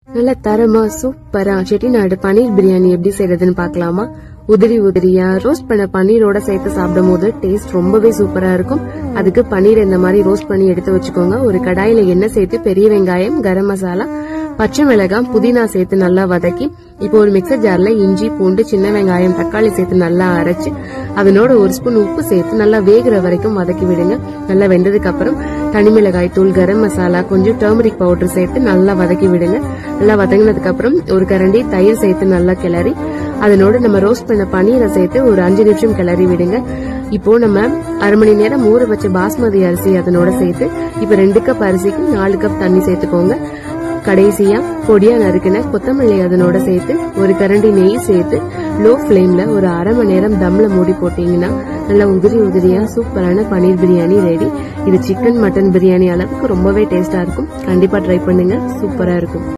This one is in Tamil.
நல்ல தரமா சூப்பரா செட்டிநாடு பன்னீர் பிரியாணி எப்படி செய்யறதுன்னு பார்க்கலாமா உதிரி உதிரியா ரோஸ்ட் பண்ண பன்னீரோட சேர்த்து சாப்பிடும் போது டேஸ்ட் ரொம்பவே சூப்பரா இருக்கும் அதுக்கு பன்னீர் இந்த மாதிரி ரோஸ்ட் பண்ணி எடுத்து வச்சுக்கோங்க ஒரு கடாயில எண்ணெய் சேர்த்து பெரிய வெங்காயம் கரம் மசாலா பச்சை மிளகாய் புதினா சேர்த்து நல்லா வதக்கி இப்போ ஒரு மிக்சர் ஜார்ல இஞ்சி பூண்டு சின்ன வெங்காயம் தக்காளி சேர்த்து நல்லா அரைச்சு அதனோட ஒரு ஸ்பூன் உப்பு சேர்த்து நல்லா வேகிற வரைக்கும் வதக்கி விடுங்க நல்லா வெந்ததுக்கு அப்புறம் தனி மிளகாய் தூள் கரம் மசாலா கொஞ்சம் டர்மரிக் பவுடர் சேர்த்து நல்லா வதக்கி விடுங்க நல்லா வதங்கினதுக்கு அப்புறம் ஒரு கரண்டி தயிர் சேர்த்து நல்லா கிளறி அதனோட நம்ம ரோஸ்ட் பண்ண பன்னீரை சேர்த்து ஒரு அஞ்சு நிமிஷம் கிளறி விடுங்க இப்போ நம்ம அரை மணி நேரம் ஊற வச்ச பாஸ்மதி அரிசி அதனோட சேர்த்து இப்போ ரெண்டு கப் அரிசிக்கு நாலு கப் தண்ணி சேர்த்துக்கோங்க கடைசியா பொடியா நறுக்கின கொத்தமல்லி அதனோட சேர்த்து ஒரு கரண்டி நெய் சேர்த்து லோ ஃப்ளேம்ல ஒரு அரை மணி நேரம் தம்ல மூடி போட்டீங்கன்னா நல்லா உதிரி உதிரியா சூப்பரான பன்னீர் பிரியாணி ரெடி இது சிக்கன் மட்டன் பிரியாணி அளவுக்கு ரொம்பவே டேஸ்டா இருக்கும் கண்டிப்பா ட்ரை பண்ணுங்க சூப்பரா இருக்கும்